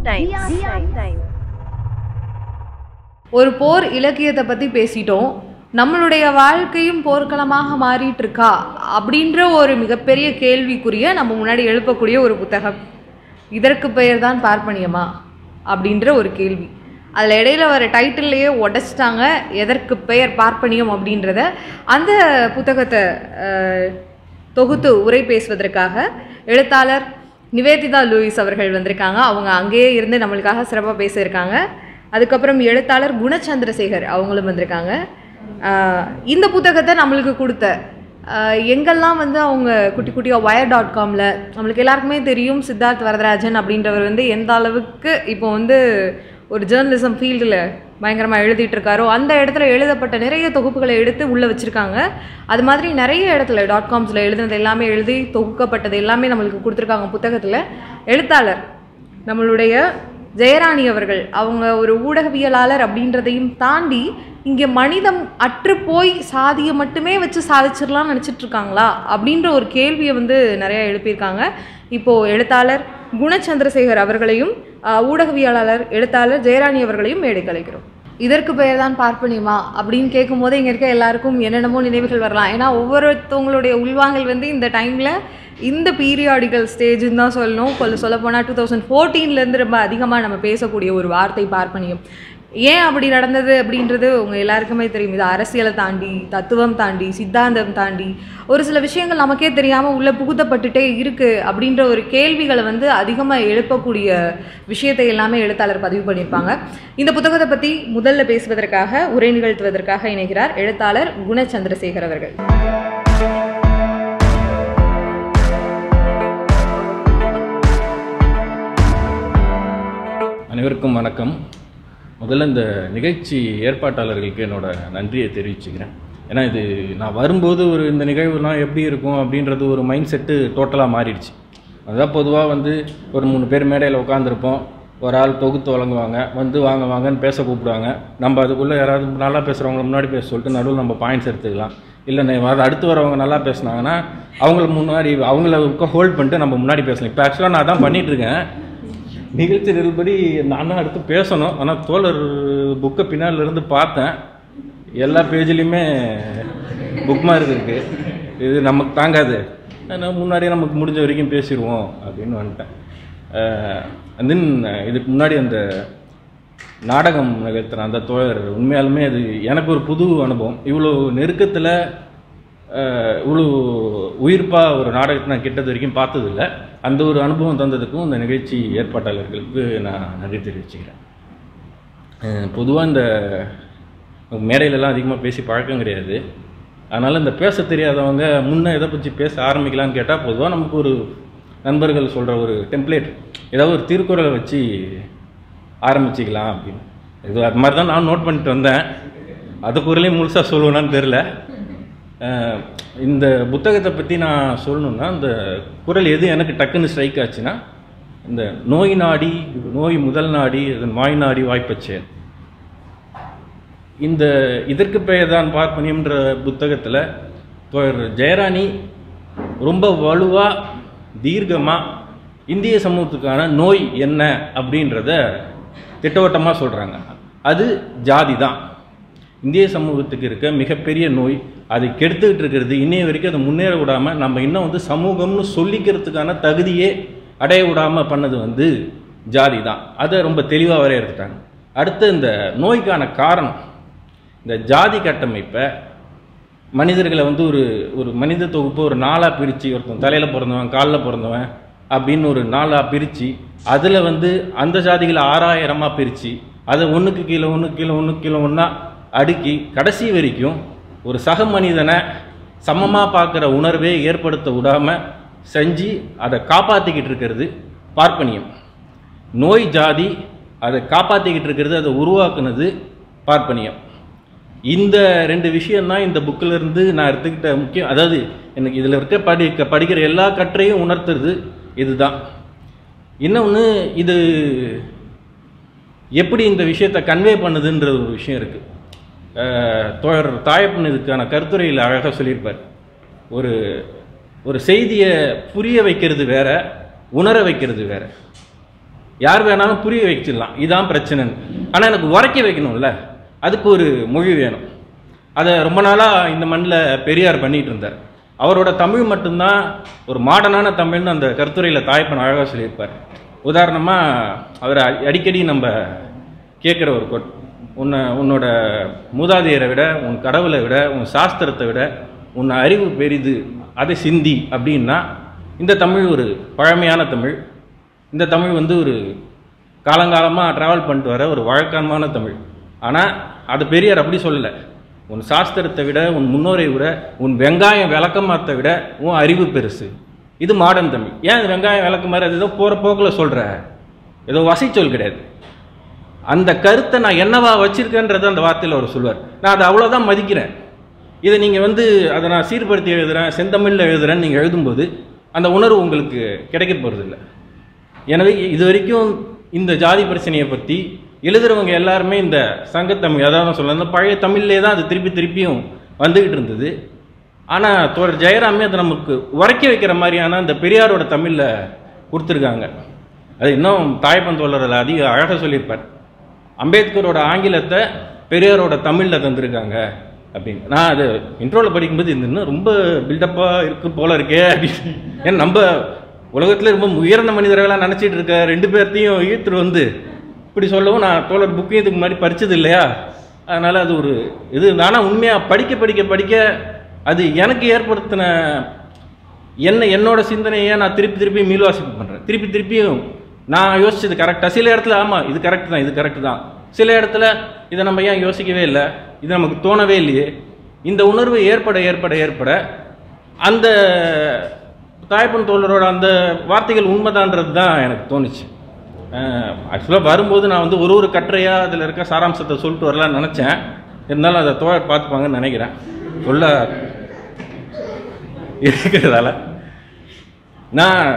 Times. ஒரு போர் இலக்கியத்தை பற்றி பேசிட்டோம் நம்மளுடைய வாழ்க்கையும் போர்க்களமாக மாறிட்டு இருக்கா அப்படின்ற ஒரு மிகப்பெரிய கேள்விக்குரிய நம்ம முன்னாடி எழுப்பக்கூடிய ஒரு புத்தகம் இதற்கு பெயர் தான் பார்ப்பனியமா அப்படின்ற ஒரு கேள்வி அதில் இடையில வர டைட்டில்லையே உடைச்சிட்டாங்க எதற்கு பெயர் பார்ப்பனியம் அப்படின்றத அந்த புத்தகத்தை அஹ், தொகுத்து உரை பேசுவதற்காக எழுத்தாளர் நிவேதிதா லூயிஸ் அவர்கள் வந்திருக்காங்க அவங்க அங்கேயே இருந்து நம்மளுக்காக சிறப்பாக பேசியிருக்காங்க அதுக்கப்புறம் எழுத்தாளர் குணச்சந்திரசேகர் அவங்களும் வந்திருக்காங்க ஆஹ் இந்த புத்தகத்தை நம்மளுக்கு கொடுத்த ஆஹ் எங்கெல்லாம் வந்து அவங்க குட்டி குட்டியாக வயர் டாட் காமில் நம்மளுக்கு எல்லாருக்குமே தெரியும் சித்தார்த் வரதராஜன் அப்படின்றவர் வந்து எந்த அளவுக்கு இப்போ வந்து ஒரு ஜேர்னலிசம் ஃபீல்டில் பயங்கரமாக எழுதிட்டு இருக்காரோ அந்த இடத்துல எழுதப்பட்ட நிறைய தொகுப்புகளை எடுத்து உள்ளே வச்சுருக்காங்க அது மாதிரி நிறைய இடத்துல டாட் காம்ஸில் எழுதுனது எல்லாமே எழுதி தொகுக்கப்பட்டது எல்லாமே நம்மளுக்கு கொடுத்துருக்காங்க புத்தகத்தில் எழுத்தாளர் நம்மளுடைய ஜெயராணி அவர்கள் அவங்க ஒரு ஊடகவியலாளர் அப்படின்றதையும் தாண்டி இங்கே மனிதம் அற்று போய் சாதியை மட்டுமே வச்சு சாதிச்சிடலாம்னு நினச்சிட்டு இருக்காங்களா அப்படின்ற ஒரு கேள்வியை வந்து நிறைய எழுப்பியிருக்காங்க இப்போது எழுத்தாளர் குணச்சந்திரசேகர் அவர்களையும் ஆஹ், ஊடகவியலாளர் எழுத்தாளர் ஜெயராணி அவர்களையும் மேடை கலைக்கிறோம் இதற்கு பெயர் தான் பார்ப்பனியமா அப்படின்னு கேட்கும்போது இங்கே இருக்க எல்லாருக்கும் என்னென்னமோ நினைவுகள் வரலாம் ஏன்னா ஒவ்வொருத்தவங்களுடைய உள்வாங்கல் வந்து இந்த டைமில் இந்த பீரியாடிக்கல் ஸ்டேஜ்னு தான் சொல்லணும் கொல்ல சொல்ல போனால் டூ தௌசண்ட் ஃபோர்டீன்லேருந்து ரொம்ப அதிகமாக நம்ம பேசக்கூடிய ஒரு வார்த்தை பார்ப்பனியம் ஏன் அப்படி நடந்தது அப்படின்றது உங்கள் எல்லாருக்குமே தெரியும் இது அரசியலை தாண்டி தத்துவம் தாண்டி சித்தாந்தம் தாண்டி ஒரு சில விஷயங்கள் நமக்கே தெரியாமல் உள்ளே புகுத்தப்பட்டுட்டே இருக்குது அப்படின்ற ஒரு கேள்விகளை வந்து அதிகமாக எழுப்பக்கூடிய விஷயத்தை எல்லாமே எழுத்தாளர் பதிவு பண்ணியிருப்பாங்க இந்த புத்தகத்தை பற்றி முதல்ல பேசுவதற்காக உரை நிகழ்த்துவதற்காக இணைகிறார் எழுத்தாளர் குணச்சந்திரசேகர் அவர்கள் அனைவருக்கும் வணக்கம் முதல்ல இந்த நிகழ்ச்சி ஏற்பாட்டாளர்களுக்கு என்னோட நன்றியை தெரிவிச்சுக்கிறேன் ஏன்னா இது நான் வரும்போது ஒரு இந்த நிகழ்வுலாம் எப்படி இருக்கும் அப்படின்றது ஒரு மைண்ட் செட்டு டோட்டலாக மாறிடுச்சு அதுதான் பொதுவாக வந்து ஒரு மூணு பேர் மேடையில் உட்காந்துருப்போம் ஒரு ஆள் தொகுத்து வழங்குவாங்க வந்து வாங்க வாங்கன்னு பேச கூப்பிடுவாங்க நம்ம அதுக்குள்ளே யாராவது நல்லா பேசுகிறவங்கள முன்னாடி பேச சொல்லிட்டு நடுவில் நம்ம பாயிண்ட்ஸ் எடுத்துக்கலாம் இல்லை நே- அடுத்து வரவங்க நல்லா பேசுனாங்கன்னா அவங்கள முன்னாடி அவங்கள ஹோல்ட் பண்ணிட்டு நம்ம முன்னாடி பேசலாம் இப்போ ஆக்சுவலாக நான் தான் பண்ணிட்டு இருக்கேன் நிகழ்ச்சி நிறுபடி நான் தான் அடுத்து பேசணும் ஆனால் தோழர் புக்கை பின்னால இருந்து பார்த்தேன் எல்லா பேஜ்லேயுமே புக் மார்க் இருக்கு இது நமக்கு தாங்காது அதனால் முன்னாடியே நமக்கு முடிஞ்ச வரைக்கும் பேசிடுவோம் அப்படின்னு வந்துட்டேன் தென் இதுக்கு முன்னாடி அந்த நாடகம் நிகழ்த்துற அந்த தோழர் உண்மையாலுமே அது எனக்கு ஒரு புது அனுபவம் இவ்வளோ நெருக்கத்தில் அஹ், இவ்வளோ உயிர்ப்பாக ஒரு நாடகத்தை நான் கிட்டது வரைக்கும் பார்த்ததில்ல அந்த ஒரு அனுபவம் தந்ததுக்கும் இந்த நிகழ்ச்சி ஏற்பாட்டாளர்களுக்கு நான் நன்றி தெரிவிச்சுக்கிறேன் பொதுவாக இந்த மேடையிலலாம் அதிகமாக பேசி பழக்கம் கிடையாது அதனால் இந்த பேச தெரியாதவங்க முன்ன எதை பற்றி பேச ஆரம்பிக்கலாம்னு கேட்டால் பொதுவாக நமக்கு ஒரு நண்பர்கள் சொல்கிற ஒரு டெம்ப்ளேட் ஏதாவது ஒரு திருக்குறளை வச்சு ஆரம்பிச்சிக்கலாம் அப்படின்னு இது அது மாதிரி தான் நான் நோட் பண்ணிட்டு வந்தேன் அது குரலையும் முழுசாக சொல்லுவேனான்னு தெரில அஹ், இந்த புத்தகத்தை பற்றி நான் சொல்லணுன்னா இந்த குரல் எது எனக்கு டக்குன்னு ஸ்ட்ரைக் ஆச்சுன்னா இந்த நோய் நாடி நோய் முதல் நாடி அதன் வாய் நாடி வாய்ப்பச்சேன் இந்த இதற்கு பெயர் தான் பார்ப்பனியம்ன்ற புத்தகத்தில் தோழர் ஜெயராணி ரொம்ப வலுவாக தீர்க்கமாக இந்திய சமூகத்துக்கான நோய் என்ன அப்படின்றத திட்டவட்டமாக சொல்கிறாங்க அது ஜாதி தான் இந்திய சமூகத்துக்கு இருக்க மிகப்பெரிய நோய் அதை கெடுத்துக்கிட்டு இருக்கிறது இன்னைய வரைக்கும் அதை முன்னேற விடாமல் நம்ம இன்னும் வந்து சமூகம்னு சொல்லிக்கிறதுக்கான தகுதியே அடைய விடாமல் பண்ணது வந்து ஜாதி தான் அதை ரொம்ப தெளிவாக வரையறுத்துட்டாங்க அடுத்து இந்த நோய்க்கான காரணம் இந்த ஜாதி கட்டமைப்பை மனிதர்களை வந்து ஒரு ஒரு மனித தொகுப்பு ஒரு நாளாக பிரித்து ஒருத்தன் தலையில் பிறந்தவன் காலில் பிறந்தவன் அப்படின்னு ஒரு நாளாக பிரித்து அதில் வந்து அந்த ஜாதிகளை ஆறாயிரமாக பிரித்து அதை ஒன்றுக்கு கீழே ஒன்றுக்கு கீழே ஒன்றுக்கு கீழே ஒன்றா அடுக்கி கடைசி வரைக்கும் ஒரு சக மனிதனை சமமாக பார்க்குற உணர்வே ஏற்படுத்த விடாமல் செஞ்சு அதை காப்பாற்றிக்கிட்டு இருக்கிறது பார்ப்பனியம் நோய் ஜாதி அதை காப்பாற்றிக்கிட்டு இருக்கிறது அதை உருவாக்குனது பார்ப்பனியம் இந்த ரெண்டு விஷயம்தான் இந்த புக்கில் இருந்து நான் எடுத்துக்கிட்ட முக்கியம் அதாவது எனக்கு இதில் இருக்க படி படிக்கிற எல்லா கற்றையும் உணர்த்துறது இதுதான் இன்னொன்று இது எப்படி இந்த விஷயத்தை கன்வே பண்ணுதுன்ற ஒரு விஷயம் இருக்குது தோழர் தாயப்பன் இதுக்கான கருத்துரையில் அழகாக சொல்லியிருப்பார் ஒரு ஒரு செய்தியை புரிய வைக்கிறது வேற உணர வைக்கிறது வேற யார் வேணாலும் புரிய வச்சிடலாம் இதான் பிரச்சனைன்னு ஆனால் எனக்கு உரைக்க வைக்கணும்ல அதுக்கு ஒரு மொழி வேணும் அதை ரொம்ப நாளாக இந்த மண்ணில் பெரியார் பண்ணிட்டு இருந்தார் அவரோட தமிழ் மட்டும்தான் ஒரு மாடர்னான தமிழ்னு அந்த கருத்துரையில் தாய்ப்பன் அழகாக சொல்லியிருப்பார் உதாரணமாக அவர் அ- அடிக்கடி நம்ம கேட்குற ஒரு கொட் உன்னை உன்னோட மூதாதையரை விட உன் கடவுளை விட உன் சாஸ்திரத்தை விட உன் அறிவு பெரிது அதை சிந்தி அப்படின்னா இந்த தமிழ் ஒரு பழமையான தமிழ் இந்த தமிழ் வந்து ஒரு காலங்காலமாக ட்ராவல் பண்ணிட்டு வர ஒரு வழக்கமான தமிழ் ஆனால் அது பெரியார் அப்படி சொல்லலை உன் சாஸ்திரத்தை விட உன் முன்னோரை விட உன் வெங்காயம் விளக்கமாத்தை விட உன் அறிவு பெருசு இது மாடர்ன் தமிழ் ஏன் இது வெங்காயம் விளக்கமாறு அது ஏதோ போகிற போக்கில் சொல்கிற ஏதோ வசைச்சொல் கிடையாது அந்த கருத்தை நான் என்னவா வச்சிருக்கேன்றதை அந்த வார்த்தையில் அவர் சொல்வார் நான் அதை அவ்வளோதான் மதிக்கிறேன் இதை நீங்கள் வந்து அதை நான் சீர்படுத்தி எழுதுறேன் செந்தமிழில் எழுதுறேன்னு நீங்கள் எழுதும்போது அந்த உணர்வு உங்களுக்கு கிடைக்க போகிறதில்ல எனவே இது வரைக்கும் இந்த ஜாதி பிரச்சனையை பற்றி எழுதுறவங்க எல்லாருமே இந்த சங்கத்தமிழ் அதாவது நான் சொல்ல இந்த பழைய தமிழ்லே தான் அது திருப்பி திருப்பியும் வந்துக்கிட்டு இருந்தது ஆனால் தோழர் ஜெயராமே அதை நமக்கு உரைக்க வைக்கிற மாதிரியான இந்த பெரியாரோட தமிழில் கொடுத்துருக்காங்க அது இன்னும் தாய்ப்பன் தோழரில் அதிக அழகாக சொல்லியிருப்பார் அம்பேத்கரோட ஆங்கிலத்தை பெரியாரோட தமிழில் தந்திருக்காங்க அப்படின்னு நான் அது இன்ட்ரோவில் படிக்கும்போது இது இன்னும் ரொம்ப பில்டப்பாக இருக்கு போல இருக்கே அப்படின்னு ஏன்னா நம்ம உலகத்தில் ரொம்ப உயர்ந்த மனிதர்களாக நினச்சிட்டு இருக்க ரெண்டு பேர்த்தையும் ஈர்த்துட்டு வந்து இப்படி சொல்லவும் நான் தோழர் புக்கையும் இதுக்கு முன்னாடி படித்தது இல்லையா அதனால் அது ஒரு இது ஆனால் உண்மையாக படிக்க படிக்க படிக்க அது எனக்கு ஏற்படுத்தின என்ன என்னோட சிந்தனையை நான் திருப்பி திருப்பி மீள்வாசிப்பு பண்ணுறேன் திருப்பி திருப்பியும் நான் யோசிச்சது கரெக்டாக சில இடத்துல ஆமாம் இது கரெக்ட் தான் இது கரெக்ட் தான் சில இடத்துல இதை நம்ம ஏன் யோசிக்கவே இல்லை இது நமக்கு தோணவே இல்லையே இந்த உணர்வு ஏற்பட ஏற்பட ஏற்பட அந்த தாய்ப்பன் தோழரோட அந்த வார்த்தைகள் உண்மைதான்றது தான் எனக்கு தோணுச்சு ஆக்சுவலாக வரும்போது நான் வந்து ஒரு ஒரு கட்டுரையாக அதில் இருக்க சாராம்சத்தை சொல்லிட்டு வரலாம்னு நினச்சேன் இருந்தாலும் அதை தோழர் பார்த்துப்பாங்கன்னு நினைக்கிறேன் சொல்ல இருக்கிறதால நான்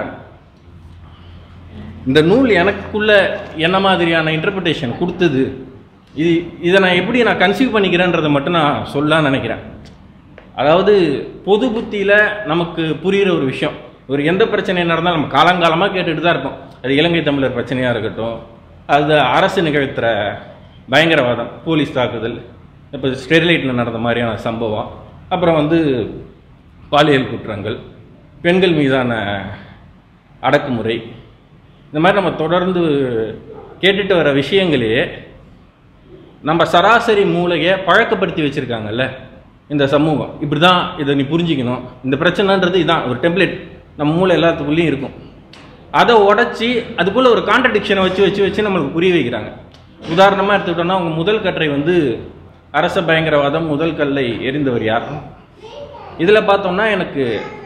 இந்த நூல் எனக்குள்ள என்ன மாதிரியான இன்டர்பிரிட்டேஷன் கொடுத்தது இது இதை நான் எப்படி நான் கன்சீவ் பண்ணிக்கிறேன்றதை மட்டும் நான் சொல்ல நினைக்கிறேன் அதாவது பொது புத்தியில் நமக்கு புரிகிற ஒரு விஷயம் ஒரு எந்த பிரச்சனை நடந்தாலும் நம்ம காலங்காலமாக கேட்டுட்டு தான் இருப்போம் அது இலங்கை தமிழர் பிரச்சனையாக இருக்கட்டும் அது அரசு நிகழ்த்துற பயங்கரவாதம் போலீஸ் தாக்குதல் இப்போ ஸ்டெர்லைட்டில் நடந்த மாதிரியான சம்பவம் அப்புறம் வந்து பாலியல் குற்றங்கள் பெண்கள் மீதான அடக்குமுறை இந்த மாதிரி நம்ம தொடர்ந்து கேட்டுட்டு வர விஷயங்களையே நம்ம சராசரி மூளையை பழக்கப்படுத்தி வச்சுருக்காங்கல்ல இந்த சமூகம் இப்படி தான் இதை நீ புரிஞ்சிக்கணும் இந்த பிரச்சனைன்றது இதான் ஒரு டெம்ப்ளேட் நம்ம மூளை எல்லாத்துக்குள்ளேயும் இருக்கும் அதை உடச்சி அதுக்குள்ளே ஒரு கான்ட்ரடிக்ஷனை வச்சு வச்சு வச்சு நம்மளுக்கு புரிய வைக்கிறாங்க உதாரணமாக எடுத்துக்கிட்டோம்னா அவங்க முதல் கட்டுரை வந்து அரச பயங்கரவாதம் முதல் கல்லை எரிந்தவர் யார் இதில் பார்த்தோம்னா எனக்கு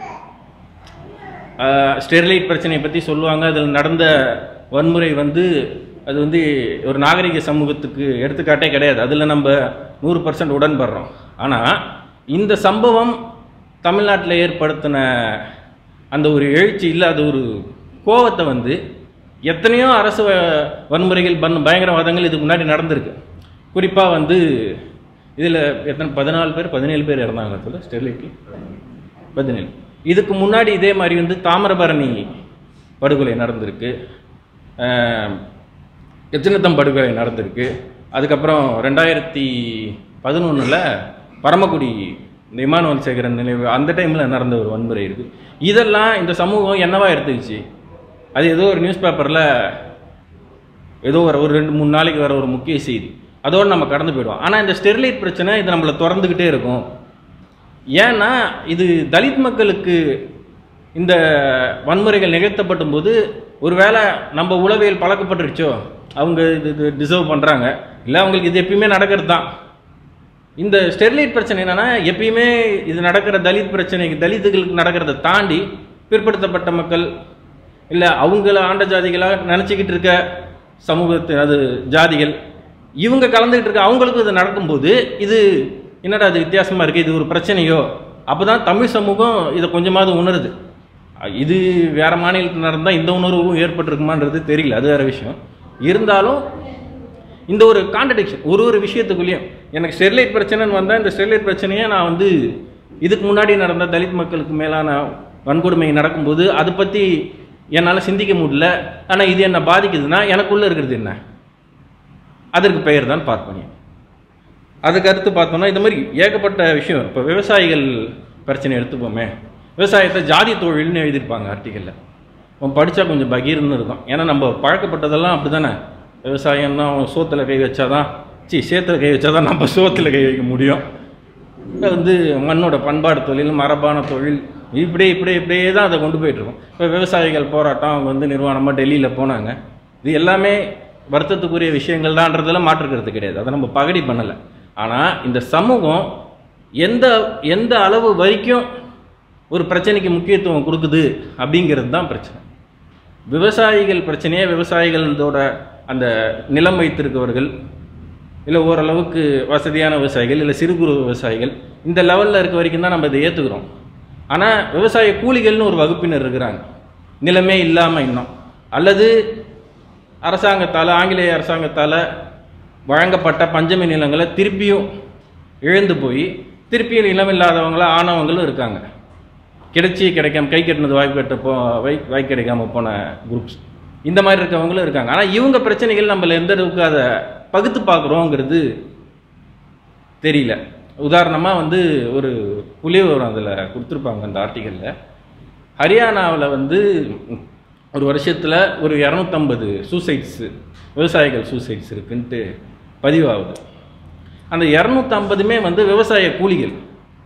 ஆஹ், ஸ்டெர்லைட் பிரச்சனையை பற்றி சொல்லுவாங்க அதில் நடந்த வன்முறை வந்து அது வந்து ஒரு நாகரிக சமூகத்துக்கு எடுத்துக்காட்டே கிடையாது அதில் நம்ம நூறு பர்சன்ட் உடன்படுறோம் ஆனால் இந்த சம்பவம் தமிழ்நாட்டில் ஏற்படுத்தின அந்த ஒரு எழுச்சி இல்லாத ஒரு கோவத்தை வந்து எத்தனையோ அரசு வ- வன்முறைகள் பன் பயங்கரவாதங்கள் இதுக்கு முன்னாடி நடந்திருக்கு குறிப்பாக வந்து இதில் எத்தனை பதினாலு பேர் பதினேழு பேர் இறந்தாங்க சொல்ல ஸ்டெர்லைட்டில் பதினேழு இதுக்கு முன்னாடி இதே மாதிரி வந்து தாமிரபரணி படுகொலை நடந்திருக்கு ஆஹ், எத்தனத்தம் படுகொலை நடந்திருக்கு அதுக்கப்புறம் ரெண்டாயிரத்தி பதினொன்றில் பரமக்குடி இந்த இமானுவல் சேகரன் நினைவு அந்த டைமில் நடந்த ஒரு வன்முறை இருக்குது இதெல்லாம் இந்த சமூகம் என்னவா எடுத்துக்கிச்சு அது ஏதோ ஒரு நியூஸ் பேப்பரில் ஏதோ ஒரு ஒரு ரெண்டு மூணு நாளைக்கு வர ஒரு முக்கிய செய்தி அதோடு நம்ம கடந்து போயிடுவோம் ஆனால் இந்த ஸ்டெர்லைட் பிரச்சனை இது நம்மளை திறந்துக்கிட்டே இருக்கும் ஏன்னா இது தலித் மக்களுக்கு இந்த வன்முறைகள் நிகழ்த்தப்படும் போது ஒருவேளை நம்ம உளவியல் பழக்கப்பட்டுருச்சோ அவங்க இது இது டிசர்வ் பண்ணுறாங்க இல்லை அவங்களுக்கு இது எப்பயுமே நடக்கிறது தான் இந்த ஸ்டெர்லைட் பிரச்சனை என்னன்னா எப்பயுமே இது நடக்கிற தலித் பிரச்சனைக்கு தலித்துகளுக்கு நடக்கிறத தாண்டி பிற்படுத்தப்பட்ட மக்கள் இல்லை அவங்கள ஆண்ட ஜாதிகளாக நினச்சிக்கிட்டு இருக்க சமூகத்து அது ஜாதிகள் இவங்க கலந்துக்கிட்டு இருக்க அவங்களுக்கும் இது நடக்கும்போது இது என்னடா அது வித்தியாசமாக இருக்குது இது ஒரு பிரச்சனையோ அப்போ தான் தமிழ் சமூகம் இதை கொஞ்சமாவது உணருது அஹ் இது வேற மாநிலத்தில் நடந்தால் இந்த உணர்வும் ஏற்பட்டிருக்குமான்றது தெரியல அது வேற விஷயம் இருந்தாலும் இந்த ஒரு கான்ட்ரடிக்ஷன் ஒரு ஒரு விஷயத்துக்குள்ளேயும் எனக்கு ஸ்டெர்லைட் பிரச்சனைன்னு வந்தால் இந்த ஸ்டெர்லைட் பிரச்சனையை நான் வந்து இதுக்கு முன்னாடி நடந்த தலித் மக்களுக்கு மேலான வன்கொடுமை நடக்கும்போது அதை பற்றி என்னால் சிந்திக்க முடியல ஆனால் இது என்ன பாதிக்குதுன்னா எனக்குள்ளே இருக்கிறது என்ன அதற்கு பெயர் தான் பார்ப்பனியம் அதுக்கு அடுத்து பார்த்தோம்னா இந்த மாதிரி ஏகப்பட்ட விஷயம் இப்போ விவசாயிகள் பிரச்சனை எடுத்துப்போமே விவசாயத்தை ஜாதி தொழில்னு எழுதியிருப்பாங்க ஆர்டிக்கலில் அவன் படித்தா கொஞ்சம் பகீர்னு இருக்கும் ஏன்னா நம்ம பழக்கப்பட்டதெல்லாம் அப்படி தானே விவசாயம்னா அவன் சோத்தில் கை வச்சாதான் சி சேத்துல கை வச்சாதான் நம்ம சோத்தில் கை வைக்க முடியும் அது வந்து மண்ணோட பண்பாடு தொழில் மரபான தொழில் இப்படியே இப்படியே இப்படியே தான் அதை கொண்டு போயிட்டுருக்கோம் இப்போ விவசாயிகள் போராட்டம் அவங்க வந்து நிர்வாணமாக டெல்லியில் போனாங்க இது எல்லாமே வருத்தத்துக்குரிய விஷயங்கள் தான்றதெல்லாம் மாற்றுக்கிறது கிடையாது அதை நம்ம பகடி பண்ணலை ஆனால் இந்த சமூகம் எந்த எந்த அளவு வரைக்கும் ஒரு பிரச்சனைக்கு முக்கியத்துவம் கொடுக்குது அப்படிங்கிறது தான் பிரச்சனை விவசாயிகள் பிரச்சனையே விவசாயிகளோட அந்த நிலம் வைத்திருக்கவர்கள் இல்லை ஓரளவுக்கு வசதியான விவசாயிகள் இல்லை சிறு குறு விவசாயிகள் இந்த லெவலில் இருக்க வரைக்கும் தான் நம்ம இதை ஏற்றுக்கிறோம் ஆனால் விவசாய கூலிகள்னு ஒரு வகுப்பினர் இருக்கிறாங்க நிலமே இல்லாமல் இன்னும் அல்லது அரசாங்கத்தால் ஆங்கிலேய அரசாங்கத்தால் வழங்கப்பட்ட பஞ்சமி நிலங்களை திருப்பியும் இழந்து போய் திருப்பியும் நிலம் இல்லாதவங்கள ஆனவங்களும் இருக்காங்க கிடைச்சி கிடைக்காம கை கட்டினது வாய்ப்பு கட்ட போ வை வாய் கிடைக்காம போன குரூப்ஸ் இந்த மாதிரி இருக்கவங்களும் இருக்காங்க ஆனால் இவங்க பிரச்சனைகள் நம்மள எந்த அளவுக்கு அதை பகுத்து பார்க்குறோங்கிறது தெரியல உதாரணமாக வந்து ஒரு புலிவரம் அதில் கொடுத்துருப்பாங்க அந்த ஆர்டிக்கலில் ஹரியானாவில் வந்து ஒரு வருஷத்தில் ஒரு இரநூத்தம்பது சூசைட்ஸு விவசாயிகள் சூசைட்ஸ் இருக்குன்ட்டு பதிவாகுது அந்த இரநூத்தம்பதுமே வந்து விவசாய கூலிகள்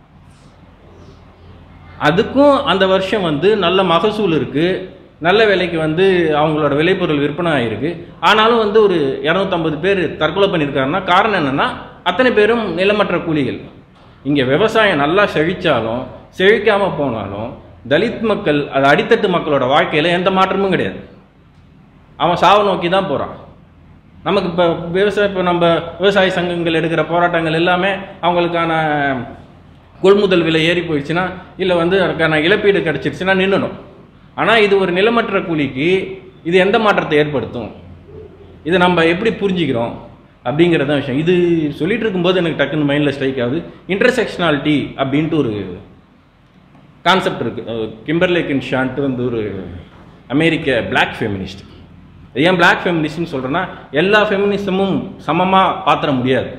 அதுக்கும் அந்த வருஷம் வந்து நல்ல மகசூல் இருக்குது நல்ல விலைக்கு வந்து அவங்களோட விளைபொருள் விற்பனை ஆகிருக்கு ஆனாலும் வந்து ஒரு இரநூத்தம்பது பேர் தற்கொலை பண்ணியிருக்காருன்னா காரணம் என்னென்னா அத்தனை பேரும் நிலமற்ற கூலிகள் இங்கே விவசாயம் நல்லா செழித்தாலும் செழிக்காமல் போனாலும் தலித் மக்கள் அது அடித்தட்டு மக்களோட வாழ்க்கையில் எந்த மாற்றமும் கிடையாது அவன் சாவை நோக்கி தான் போகிறான் நமக்கு இப்போ விவசாய இப்போ நம்ம விவசாய சங்கங்கள் எடுக்கிற போராட்டங்கள் எல்லாமே அவங்களுக்கான கொள்முதல் விலை ஏறி போயிடுச்சுன்னா இல்லை வந்து அதுக்கான இழப்பீடு கிடச்சிருச்சுன்னா நின்றுடும் ஆனால் இது ஒரு நிலமற்ற கூலிக்கு இது எந்த மாற்றத்தை ஏற்படுத்தும் இதை நம்ம எப்படி புரிஞ்சுக்கிறோம் அப்படிங்கிறது தான் விஷயம் இது சொல்லிட்டு இருக்கும்போது எனக்கு டக்குன்னு மைண்டில் ஸ்ட்ரைக் ஆகுது இன்டர்செக்ஷனாலிட்டி அப்படின்ட்டு ஒரு கான்செப்ட் இருக்குது கிம்பர்லே கின்ஷான்ட்டு வந்து ஒரு அமெரிக்க பிளாக் ஃபெமினிஸ்ட் ஏன் பிளாக் ஃபெமினிஸ்ட்னு சொல்கிறேன்னா எல்லா ஃபெமினிசமும் சமமாக பாத்திர முடியாது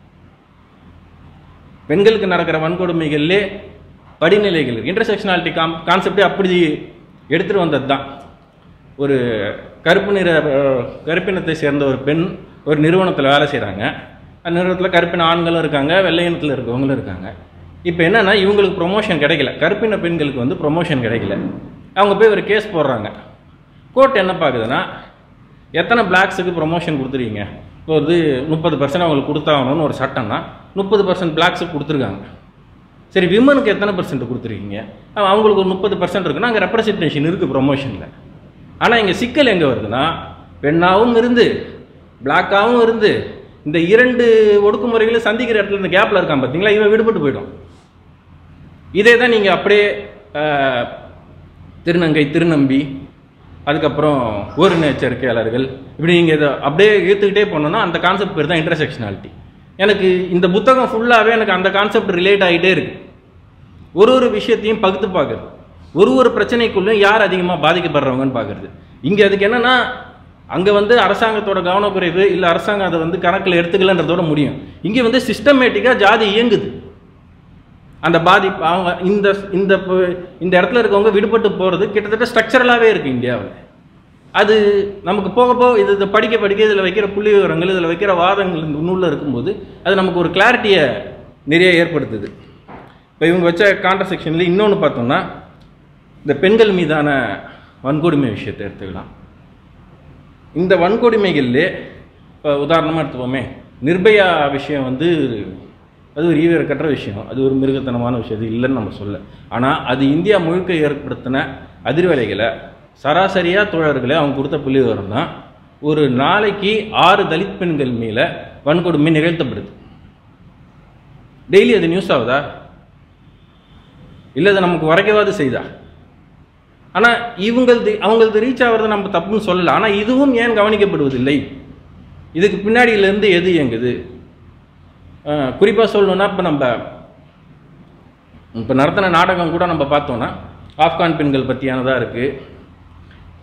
பெண்களுக்கு நடக்கிற வன்கொடுமைகள்லே படிநிலைகள் இருக்கு இன்டர்செக்ஷனாலிட்டி காம் கான்செப்டே அப்படி எடுத்துகிட்டு வந்தது தான் ஒரு கருப்பு நிற அஹ், கருப்பினத்தை சேர்ந்த ஒரு பெண் ஒரு நிறுவனத்தில் வேலை செய்கிறாங்க அந்த நிறுவனத்தில் கருப்பின ஆண்களும் இருக்காங்க வெள்ளை இனத்தில் இருக்கவங்களும் இருக்காங்க இப்போ என்னன்னா இவங்களுக்கு ப்ரொமோஷன் கிடைக்கல கருப்பின பெண்களுக்கு வந்து ப்ரொமோஷன் கிடைக்கல அவங்க போய் ஒரு கேஸ் போடுறாங்க கோர்ட் என்ன பார்க்குதுன்னா எத்தனை பிளாக்ஸுக்கு ப்ரொமோஷன் கொடுத்துருக்கீங்க இப்போ வந்து முப்பது பர்சன்ட் அவங்களுக்கு கொடுத்தாகணும்னு ஒரு சட்டம்னா முப்பது பர்சன்ட் பிளாக்ஸுக்கு கொடுத்துருக்காங்க சரி விமனுக்கு எத்தனை பர்சன்ட் கொடுத்துருக்கீங்க அவ- அவங்களுக்கு ஒரு முப்பது பர்சன்ட் இருக்குன்னா அங்கே ரெப்ரசன்டேஷன் இருக்குது ப்ரொமோஷனில் ஆனால் இங்கே சிக்கல் எங்கே வருதுன்னா பெண்ணாகவும் இருந்து பிளாக்காகவும் இருந்து இந்த இரண்டு ஒடுக்குமுறைகளும் சந்திக்கிற இடத்துல இந்த கேப்பில் இருக்கான் பார்த்தீங்களா இவன் விடுபட்டு போயிடும் இதே தான் நீங்கள் அப்படியே ஆஹ், திருநங்கை திருநம்பி அதுக்கப்புறம் ஒரு எச்சரிக்கையாளர்கள் இப்படி நீங்கள் இதை அப்படியே இழுத்துக்கிட்டே போனோம்னா அந்த கான்செப்ட் பேர் தான் இன்டர்செக்ஷனாலிட்டி எனக்கு இந்த புத்தகம் ஃபுல்லாகவே எனக்கு அந்த கான்செப்ட் ரிலேட் ஆகிட்டே இருக்கு ஒரு ஒரு விஷயத்தையும் பகுத்து பார்க்குறது ஒரு ஒரு பிரச்சனைக்குள்ளும் யார் அதிகமாக பாதிக்கப்படுறவங்கன்னு பார்க்குறது இங்கே அதுக்கு என்னன்னா அங்கே வந்து அரசாங்கத்தோட கவனக்குறைவு இல்லை அரசாங்கம் அதை வந்து கணக்கில் எடுத்துக்கலன்றதோட முடியும் இங்கே வந்து சிஸ்டமேட்டிக்காக ஜாதி இயங்குது அந்த பாதிப்பு அவங்க இந்த இந்த ப- இந்த இடத்துல இருக்கவங்க விடுபட்டு போகிறது கிட்டத்தட்ட ஸ்ட்ரக்சரலாகவே இருக்குது இந்தியாவில் அது நமக்கு போக போக இது இதை படிக்க படிக்க இதில் வைக்கிற புள்ளி விவரங்கள் இதில் வைக்கிற வாதங்கள் இந்த நூலில் இருக்கும்போது அது நமக்கு ஒரு கிளாரிட்டியை நிறைய ஏற்படுத்துது இப்போ இவங்க வச்ச கான்டர் செக்ஷனில் இன்னொன்று பார்த்தோம்னா இந்த பெண்கள் மீதான வன்கொடுமை விஷயத்தை எடுத்துக்கலாம் இந்த வன்கொடுமைகள்லே இப்போ உதாரணமாக எடுத்துப்போமே நிர்பயா விஷயம் வந்து அது ஒரு ஈவியர் கட்டுற விஷயம் அது ஒரு மிருகத்தனமான விஷயம் அது இல்லைன்னு நம்ம சொல்ல ஆனால் அது இந்தியா முழுக்க ஏற்படுத்தின அதிர்வலைகளை சராசரியாக தோழர்களே அவங்க கொடுத்த புள்ளி விவரம் தான் ஒரு நாளைக்கு ஆறு தலித் பெண்கள் மேலே வன்கொடுமை நிகழ்த்தப்படுது டெய்லி அது நியூஸ் ஆகுதா இல்லை அது நமக்கு வரைக்கவாது செய்தா ஆனால் இவங்களது அவங்களது ரீச் ஆகிறது நம்ம தப்புன்னு சொல்லலை ஆனால் இதுவும் ஏன் கவனிக்கப்படுவதில்லை இதுக்கு பின்னாடியிலேருந்து எது இயங்குது குறிப்பாக சொல்லணும்னா இப்போ நம்ம இப்போ நடத்தின நாடகம் கூட நம்ம பார்த்தோன்னா ஆப்கான் பெண்கள் பற்றியானதாக இருக்குது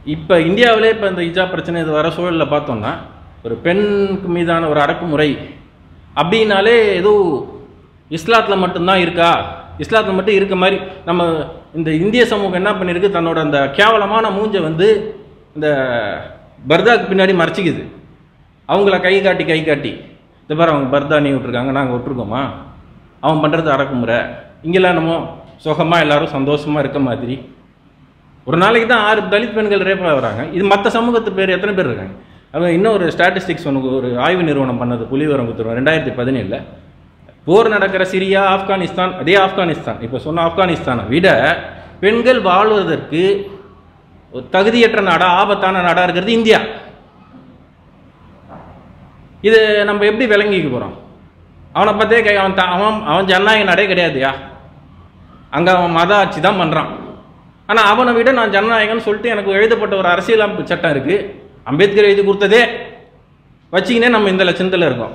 இப்போ இந்தியாவிலே இப்போ இந்த இஜா பிரச்சனை இது வர சூழலில் பார்த்தோம்னா ஒரு பெண்ணுக்கு மீதான ஒரு அடக்குமுறை அப்படின்னாலே ஏதோ இஸ்லாத்தில் மட்டும்தான் இருக்கா இஸ்லாத்தில் மட்டும் இருக்க மாதிரி நம்ம இந்த இந்திய சமூகம் என்ன பண்ணியிருக்கு தன்னோட அந்த கேவலமான மூஞ்சை வந்து இந்த பர்தாக்கு பின்னாடி மறைச்சிக்குது அவங்கள கை காட்டி கை காட்டி இந்த பாரு அவங்க பர்தா நீ விட்ருக்காங்க நாங்கள் விட்ருக்கோமா அவன் பண்ணுறது அடக்குமுறை இங்கெல்லாம் நம்ம சுகமாக எல்லாரும் சந்தோஷமாக இருக்க மாதிரி ஒரு நாளைக்கு தான் ஆறு தலித் பெண்கள் ரேப் ஆகுறாங்க இது மற்ற சமூகத்து பேர் எத்தனை பேர் இருக்காங்க அவன் இன்னும் ஒரு ஸ்டாட்டிஸ்டிக்ஸ் ஒன்று ஒரு ஆய்வு நிறுவனம் பண்ணது புலிவரம் குத்துருவோம் ரெண்டாயிரத்தி பதினேழில் போர் நடக்கிற சிரியா ஆப்கானிஸ்தான் அதே ஆப்கானிஸ்தான் இப்போ சொன்ன ஆப்கானிஸ்தானை விட பெண்கள் வாழ்வதற்கு ஒரு தகுதியற்ற நாடா ஆபத்தான நாடா இருக்கிறது இந்தியா இது நம்ம எப்படி விளங்கிக்க போகிறோம் அவனை பார்த்தே கை அவன் த- அவன் அவன் ஜனநாயக நாடே கிடையாதுயா அங்கே அவன் மத ஆட்சி தான் பண்ணுறான் ஆனால் அவனை விட நான் ஜனநாயகம்னு சொல்லிட்டு எனக்கு எழுதப்பட்ட ஒரு அரசியலமைப்பு சட்டம் இருக்குது அம்பேத்கர் எழுதி கொடுத்ததே வச்சிக்கினே நம்ம இந்த லட்சணத்தில் இருக்கோம்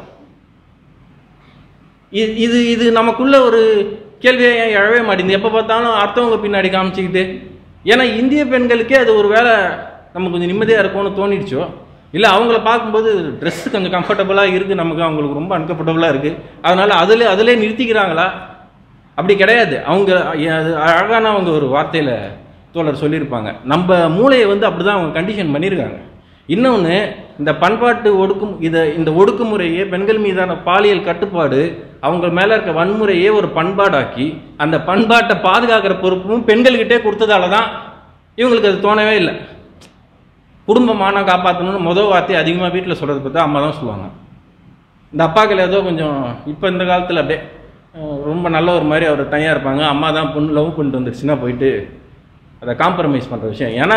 இது இது இது நமக்குள்ள ஒரு கேள்வியை ஏன் எழவே மாட்டேங்குது எப்போ பார்த்தாலும் அடுத்தவங்க பின்னாடி காமிச்சிக்கிட்டு ஏன்னா இந்திய பெண்களுக்கே அது ஒரு வேளை நமக்கு கொஞ்சம் நிம்மதியாக இருக்கும்னு தோணிடுச்சோ இல்லை அவங்கள பார்க்கும்போது ட்ரெஸ் கொஞ்சம் கம்ஃபர்டபுளாக இருக்குது நமக்கு அவங்களுக்கு ரொம்ப அன்கம்ஃபர்டபுளாக இருக்குது அதனால் அதில் அதிலே நிறுத்திக்கிறாங்களா அப்படி கிடையாது அவங்க அது அழகான அவங்க ஒரு வார்த்தையில் தோழர் சொல்லியிருப்பாங்க நம்ம மூளையை வந்து அப்படி தான் அவங்க கண்டிஷன் பண்ணியிருக்காங்க இன்னொன்று இந்த பண்பாட்டு ஒடுக்கும் இதை இந்த ஒடுக்குமுறையே பெண்கள் மீதான பாலியல் கட்டுப்பாடு அவங்க மேலே இருக்க வன்முறையே ஒரு பண்பாடாக்கி அந்த பண்பாட்டை பாதுகாக்கிற பொறுப்பும் பெண்கள்கிட்டே கொடுத்ததால தான் இவங்களுக்கு அது தோணவே இல்லை குடும்பமான காப்பாற்றணும்னு முதல் வார்த்தை அதிகமாக வீட்டில் சொல்கிறது பார்த்தா அம்மா தான் சொல்லுவாங்க இந்த அப்பாக்கள் ஏதோ கொஞ்சம் இப்போ இந்த காலத்தில் அப்படியே அஹ், ரொம்ப நல்ல ஒரு மாதிரி அவர் தனியாக இருப்பாங்க அம்மா தான் பொண்ணு லவ் பண்ணிட்டு வந்துருச்சுன்னா போயிட்டு அதை காம்ப்ரமைஸ் பண்ணுற விஷயம் ஏன்னா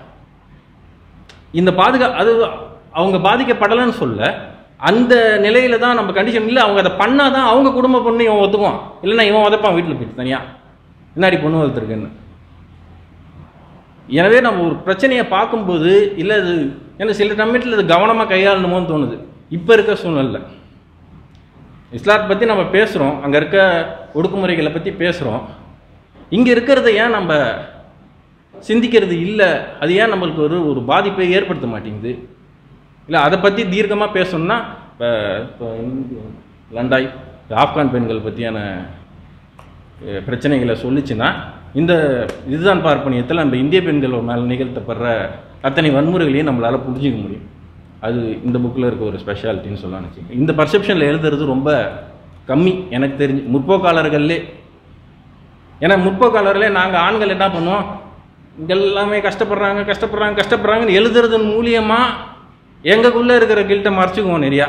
இந்த பாதுகா அது அவங்க பாதிக்கப்படலைன்னு சொல்ல அந்த நிலையில தான் நம்ம கண்டிஷன் இல்லை அவங்க அதை பண்ணாதான் தான் அவங்க குடும்ப பொண்ணு இவன் ஒத்துக்குவான் இல்லைன்னா இவன் உதப்பான் வீட்டில் போயிட்டு தனியாக முன்னாடி பொண்ணு வளர்த்துருக்குன்னு எனவே நம்ம ஒரு பிரச்சனையை பார்க்கும்போது இல்லை அது ஏன்னா சில சமயத்தில் அது கவனமாக கையாளணுமோன்னு தோணுது இப்போ இருக்க சூழ்நிலை இஸ்லாத்தை பற்றி நம்ம பேசுகிறோம் அங்கே இருக்க ஒடுக்குமுறைகளை பற்றி பேசுகிறோம் இங்கே இருக்கிறத ஏன் நம்ம சிந்திக்கிறது இல்லை அது ஏன் நம்மளுக்கு ஒரு ஒரு பாதிப்பை ஏற்படுத்த மாட்டேங்குது இல்லை அதை பற்றி தீர்க்கமாக பேசணும்னா இப்போ இப்போ இந்த லண்டாய் இந்த ஆப்கான் பெண்கள் பற்றியான அஹ், பிரச்சனைகளை சொல்லிச்சுன்னா இந்த இதுதான் பார்ப்பனியத்தில் நம்ம இந்திய பெண்கள் மேலே நிகழ்த்தப்படுற அத்தனை வன்முறைகளையும் நம்மளால் புரிஞ்சிக்க முடியும் அது இந்த புக்கில் இருக்க ஒரு ஸ்பெஷாலிட்டின்னு சொல்லலாம் நினச்சிங்க இந்த பர்செப்ஷனில் எழுதுறது ரொம்ப கம்மி எனக்கு தெரிஞ்சு முற்போக்காளர்கள்லே ஏன்னா முற்போக்காளர்களே நாங்கள் ஆண்கள் என்ன பண்ணுவோம் இங்க எல்லாமே கஷ்டப்படுறாங்க கஷ்டப்படுறாங்க கஷ்டப்படுறாங்கன்னு எழுதுறதன் மூலியமாக எங்களுக்குள்ளே இருக்கிற கில்ட்டை மறைச்சிக்குவோம் நிறையா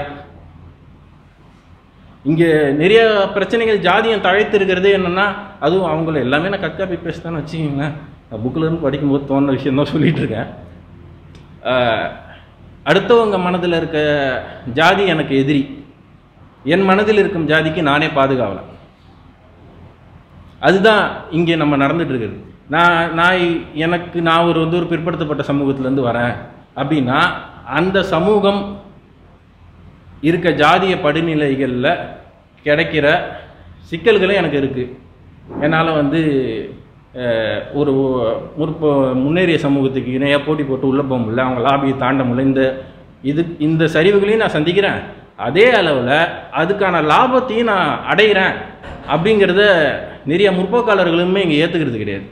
இங்கே நிறைய பிரச்சனைகள் ஜாதியம் தழைத்து இருக்கிறது என்னென்னா அதுவும் அவங்கள எல்லாமே நான் கச்சாப்பி பேசுதான்னு வச்சுக்கிங்களேன் நான் புக்கில் இருந்து படிக்கும்போது தோணுன விஷயம் தான் சொல்லிட்டு இருக்கேன் ஆஹ், அடுத்தவங்க மனதில் இருக்க ஜாதி எனக்கு எதிரி என் மனதில் இருக்கும் ஜாதிக்கு நானே பாதுகாவலன் அதுதான் இங்கே நம்ம நடந்துட்டு இருக்குது நான் நான் எனக்கு நான் ஒரு வந்து ஒரு பிற்படுத்தப்பட்ட சமூகத்திலேருந்து வரேன் அப்படின்னா அந்த சமூகம் இருக்க ஜாதிய படிநிலைகளில் கிடைக்கிற சிக்கல்களும் எனக்கு இருக்குது என்னால் வந்து அஹ், ஒரு முற்போ முன்னேறிய சமூகத்துக்கு இணையாக போட்டி போட்டு உள்ளே போக முடியல அவங்க லாபியை தாண்ட முடியல இந்த இது இந்த சரிவுகளையும் நான் சந்திக்கிறேன் அதே அளவில் அதுக்கான லாபத்தையும் நான் அடைகிறேன் அப்படிங்கிறத நிறைய முற்போக்காளர்களுமே இங்கே ஏற்றுக்கிறது கிடையாது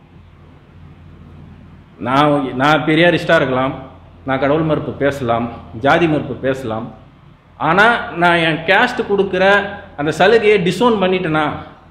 நான் நான் பெரியாரிஸ்டாக இருக்கலாம் நான் கடவுள் மறுப்பு பேசலாம் ஜாதி மறுப்பு பேசலாம் ஆனால் நான் என் கேஸ்ட் கொடுக்குற அந்த சலுகையை டிசோன் பண்ணிட்டேனா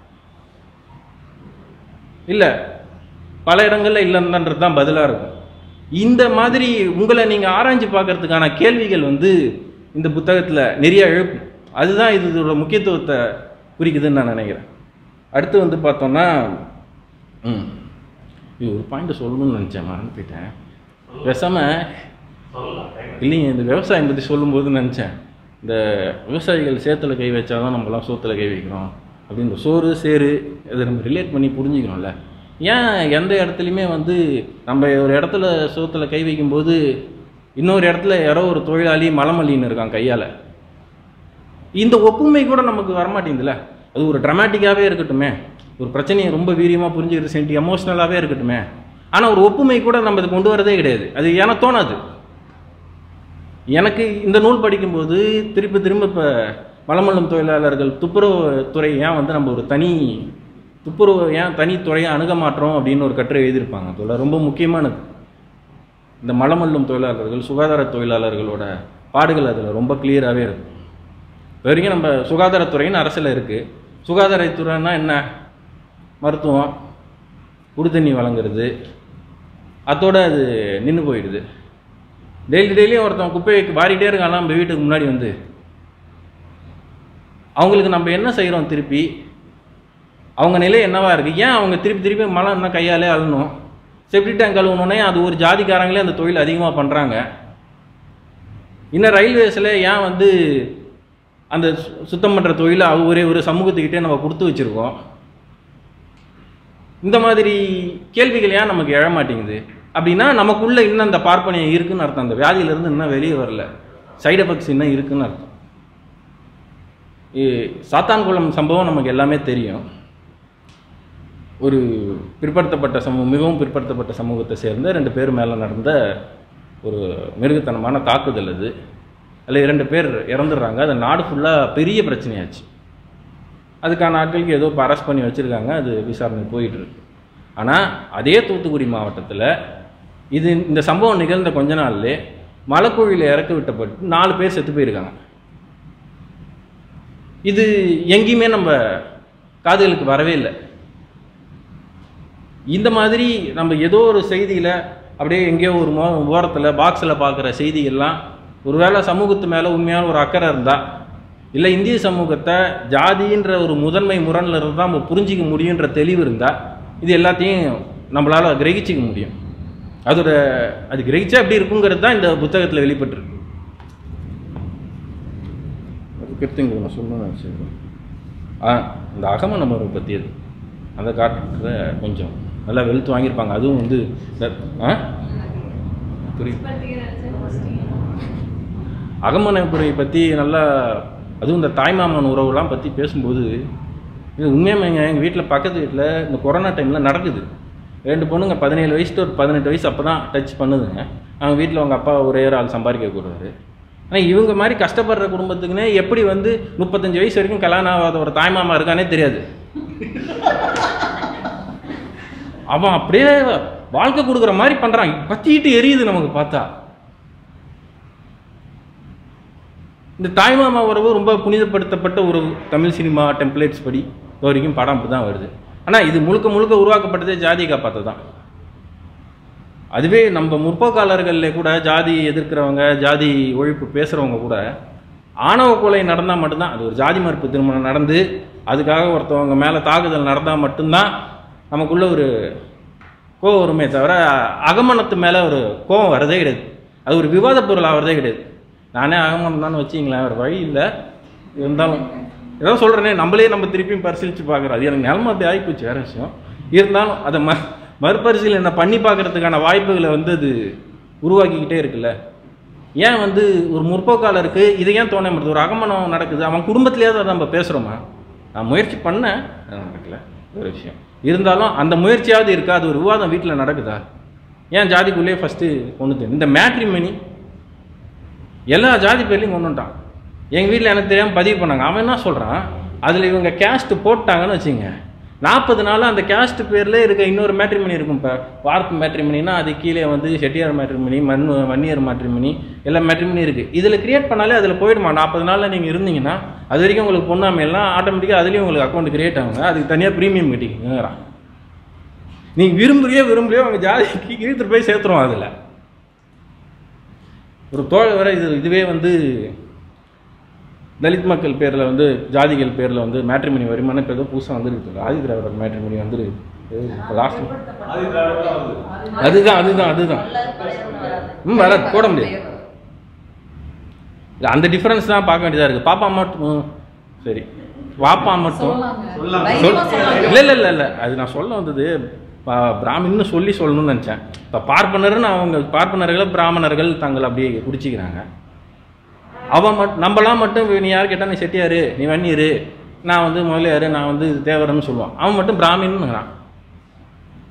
இல்லை பல இடங்களில் இல்லைன்றது தான் பதிலாக இருக்கும் இந்த மாதிரி உங்களை நீங்கள் ஆராய்ஞ்சு பார்க்கறதுக்கான கேள்விகள் வந்து இந்த புத்தகத்தில் நிறைய எழுப்பும் அதுதான் இது இதோட முக்கியத்துவத்தை குறிக்குதுன்னு நான் நினைக்கிறேன் அடுத்து வந்து பார்த்தோம்னா ம் இது ஒரு பாயிண்ட் சொல்லணும்னு நினச்சேன் மறந்து போயிட்டேன் பேசாமல் இல்லைங்க இந்த விவசாயம் பற்றி சொல்லும்போது நினச்சேன் இந்த விவசாயிகள் சேத்துல கை வச்சாதான் நம்மலாம் சோத்துல கை வைக்கிறோம் அப்படின்னு இந்த சோறு சேரு இதை நம்ம ரிலேட் பண்ணி புரிஞ்சுக்கிறோம்ல ஏன் எந்த இடத்துலையுமே வந்து நம்ம ஒரு இடத்துல சோத்துல கை வைக்கும்போது இன்னொரு இடத்துல யாரோ ஒரு தொழிலாளி மலமல்லின்னு இருக்கான் கையால் இந்த ஒப்புமை கூட நமக்கு வரமாட்டேங்குதுல்ல அது ஒரு ட்ரமாட்டிக்காகவே இருக்கட்டுமே ஒரு பிரச்சனையை ரொம்ப வீரியமாக புரிஞ்சுக்கிட்டு சென்டி எமோஷ்னலாகவே இருக்கட்டுமே ஆனால் ஒரு ஒப்புமை கூட நம்ம இது கொண்டு வரதே கிடையாது அது எனக்கு தோணாது எனக்கு இந்த நூல் படிக்கும்போது திரும்ப திரும்ப இப்போ வளமல்லும் தொழிலாளர்கள் துப்புரவு துறை ஏன் வந்து நம்ம ஒரு தனி துப்புரவு ஏன் தனி துறையை அணுக மாட்டோம் அப்படின்னு ஒரு கட்டுரை எழுதியிருப்பாங்க அதில் ரொம்ப முக்கியமானது இந்த மலமல்லும் தொழிலாளர்கள் சுகாதார தொழிலாளர்களோட பாடுகள் அதில் ரொம்ப கிளியராகவே இருக்கு இப்ப வரைக்கும் நம்ம சுகாதாரத்துறைன்னு அரசில் இருக்குது சுகாதாரத்துறைன்னா என்ன மருத்துவம் குடி தண்ணி வழங்குறது அதோட அது நின்று போயிடுது டெய்லி டெய்லியும் ஒருத்தன் குப்பையை வாரிட்டே இருக்கான் நம்ம வீட்டுக்கு முன்னாடி வந்து அவங்களுக்கு நம்ம என்ன செய்கிறோம் திருப்பி அவங்க நிலை என்னவா இருக்குது ஏன் அவங்க திருப்பி திருப்பி மலம் என்ன கையாலே அழணும் செப்டி டேங்க் கழுவணுன்னே அது ஒரு ஜாதிக்காரங்களே அந்த தொழில் அதிகமாக பண்ணுறாங்க இன்னும் ரயில்வேஸில் ஏன் வந்து அந்த சு- சுத்தம் பண்ணுற தொழிலை அவ ஒரே ஒரு சமூகத்துக்கிட்டே நம்ம கொடுத்து வச்சுருக்கோம் இந்த மாதிரி கேள்விகள் ஏன் நமக்கு எழ மாட்டேங்குது அப்படின்னா நமக்குள்ள இன்னும் அந்த பார்ப்பனியம் இருக்குன்னு அர்த்தம் அந்த வியாதியிலேருந்து இன்னும் வெளியே வரல சைடு எஃபெக்ட்ஸ் இன்னும் இருக்குன்னு அர்த்தம் இ- சாத்தான்குளம் சம்பவம் நமக்கு எல்லாமே தெரியும் ஒரு பிற்படுத்தப்பட்ட சமூகம் மிகவும் பிற்படுத்தப்பட்ட சமூகத்தை சேர்ந்த ரெண்டு பேர் மேலே நடந்த ஒரு மிருகத்தனமான தாக்குதல் அது அதில் இரண்டு பேர் இறந்துடுறாங்க அது நாடு ஃபுல்லாக பெரிய பிரச்சனையாச்சு அதுக்கான ஆட்களுக்கு ஏதோ இப்போ அரெஸ்ட் பண்ணி வச்சுருக்காங்க அது விசாரணை போயிட்டு இருக்கு ஆனால் அதே தூத்துக்குடி மாவட்டத்தில் இது இந்த சம்பவம் நிகழ்ந்த கொஞ்ச நாள்லே மலைக்குழியில் இறக்க விட்டப்பட்டு நாலு பேர் செத்து போயிருக்காங்க இது எங்கேயுமே நம்ம காதுகளுக்கு வரவே இல்லை இந்த மாதிரி நம்ம ஏதோ ஒரு செய்தியில் அப்படியே எங்கேயோ ஒரு மோ ஓரத்தில் பாக்ஸில் பார்க்குற செய்திகள்லாம் ஒருவேளை சமூகத்து மேலே உண்மையான ஒரு அக்கறை இருந்தால் இல்லை இந்திய சமூகத்தை ஜாதின்ற ஒரு முதன்மை முரணில் இருந்து தான் நம்ம புரிஞ்சிக்க முடியுன்ற தெளிவு இருந்தால் இது எல்லாத்தையும் நம்மளால் கிரகிச்சிக்க முடியும் அதோட அது கிரகிச்சா எப்படி இருக்குங்கிறது தான் இந்த புத்தகத்தில் வெளிப்பட்டிருக்கு கிருத்திங்க நான் சொல்லணும்னு நினச்சிருக்கேன் ஆ இந்த அகம நம்பரை பற்றியது அந்த காட்டுற கொஞ்சம் நல்லா வெளுத்து வாங்கியிருப்பாங்க அதுவும் வந்து இந்த- ஆ புரியுது அகமனபுரை பற்றி நல்லா அதுவும் இந்த தாய்மாமன் உறவுலாம் பற்றி பேசும்போது இது உண்மையாமைங்க எங்கள் வீட்டில் பக்கத்து வீட்டில் இந்த கொரோனா டைமில் நடக்குது ரெண்டு பொண்ணுங்க பதினேழு வயசு to ஒரு பதினெட்டு வயசு அப்போ தான் டச் பண்ணுதுங்க அவங்க வீட்டில் அவங்க அப்பா ஒரே ஒரு ஆள் சம்பாதிக்க கூடாது ஆனால் இவங்க மாதிரி கஷ்டப்படுற குடும்பத்துக்குன்னே எப்படி வந்து முப்பத்தஞ்சு வயசு வரைக்கும் கல்யாணம் ஆகாத ஒரு தாய்மாமா இருக்கானே தெரியாது அவன் அப்படியே வாழ்க்கை கொடுக்குற மாதிரி பண்ணுறான் பத்திக்கிட்டு எரியுது நமக்கு பார்த்தா இந்த தாய்மாமா உறவு ரொம்ப புனிதப்படுத்தப்பட்ட உறவு தமிழ் சினிமா டெம்ப்ளேட்ஸ் படி இது வரைக்கும் படம் அப்படி தான் வருது ஆனால் இது முழுக்க முழுக்க உருவாக்கப்பட்டதே ஜாதி காப்பாற்ற தான் அதுவே நம்ம முற்போக்காளர்களில் கூட ஜாதி எதிர்க்கிறவங்க ஜாதி ஒழிப்பு பேசுகிறவங்க கூட ஆணவ கொலை நடந்தால் மட்டும்தான் அது ஒரு ஜாதி மறுப்பு திருமணம் நடந்து அதுக்காக ஒருத்தவங்க மேலே தாக்குதல் நடந்தால் மட்டும்தான் நமக்குள்ள ஒரு கோவம் வருமே தவிர அகமனத்து மேலே ஒரு கோவம் வரதே கிடையாது அது ஒரு விவாத பொருள் ஆகிறதே கிடையாது நானே அகமனம் தான் வச்சிங்களேன் வேறு வழி இல்லை இருந்தாலும் ஏதோ சொல்கிறேனே நம்மளே நம்ம திருப்பியும் பரிசீலித்து பார்க்குறோம் அது எனக்கு நிலமை அப்படி ஆகிப்போச்சு வேறு விஷயம் இருந்தாலும் அதை ம மறுபரிசீலனை பண்ணி பார்க்கறதுக்கான வாய்ப்புகளை வந்து அது உருவாக்கிக்கிட்டே இருக்குல்ல ஏன் வந்து ஒரு முற்போக்காளருக்கு இதை ஏன் தோண மாட்டுது ஒரு அகமனம் நடக்குது அவன் குடும்பத்திலேயே நம்ம பேசுகிறோமா நான் முயற்சி பண்ணேன் அது நடக்கல ஒரு விஷயம் இருந்தாலும் அந்த முயற்சியாவது இருக்கா அது ஒரு விவாதம் வீட்டில் நடக்குதா ஏன் ஜாதிக்குள்ளேயே ஃபஸ்ட்டு கொண்டு தெரியும் இந்த மேட்ரிமணி எல்லா ஜாதி பேர்லையும் கொண்டு வந்துட்டான் எங்கள் வீட்டில் எனக்கு தெரியாமல் பதிவு பண்ணாங்க அவன் என்ன சொல்கிறான் அதில் இவங்க கேஸ்ட் போட்டாங்கன்னு வச்சுங்க நாற்பது நாள் அந்த கேஸ்ட் பேரில் இருக்க இன்னொரு மேட்ரிமணி இருக்கும் இப்போ வார்ப்பு மேட்ரிமணினா அது கீழே வந்து செட்டியார் மேட்ரிமணி மண் வன்னியர் மேட்ரிமணி எல்லா மேட்ரிமணி இருக்குது இதில் கிரியேட் பண்ணாலே அதில் போயிடுமா நாற்பது நாளில் நீங்கள் இருந்தீங்கன்னா அது வரைக்கும் உங்களுக்கு பொண்ணாமையெல்லாம் ஆட்டோமேட்டிக்காக அதுலேயும் உங்களுக்கு அக்கௌண்ட் கிரியேட் ஆகுங்க அதுக்கு தனியாக ப்ரீமியம் கட்டிக்கங்கிறான் நீங்கள் விரும்புறியோ விரும்பலையோ அவங்க ஜாதிக்கு இழுத்துட்டு போய் சேர்த்துருவோம் அதில் ஒரு தோழர் வர இது இதுவே வந்து தலித் மக்கள் பேரில் வந்து ஜாதிகள் பேரில் வந்து மேட்ரிமணி வருமானம் இப்போ ஏதோ புதுசாக வந்துருக்கு ஆதி திராவிடர் மேட்ரிமணி வந்துருக்கு லாஸ்ட் அதுதான் அதுதான் அதுதான் ம் வராது போட முடியாது இல்ல, அந்த டிஃபரன்ஸ் தான் பார்க்க வேண்டியதாக இருக்குது பாப்பா மட்டும் ம், சரி பாப்பா மட்டும் சொல் இல்லை இல்லை இல்லை இல்லை அது நான் சொல்ல வந்தது பா- பிராமின்னு சொல்லி சொல்லணும்னு நினச்சேன் இப்போ பார்ப்பனர்னு அவங்க பார்ப்பனர்களை பிராமணர்கள் தங்கள் அப்படியே குடிச்சிக்கிறாங்க அவன் மட் நம்மளாம் மட்டும் நீ யார் கேட்டால் நீ செட்டியாரு நீ வன்னியரு நான் வந்து முதலியாரு நான் வந்து தேவரன்னு சொல்லுவான் அவன் மட்டும் பிராமின்னுங்கிறான்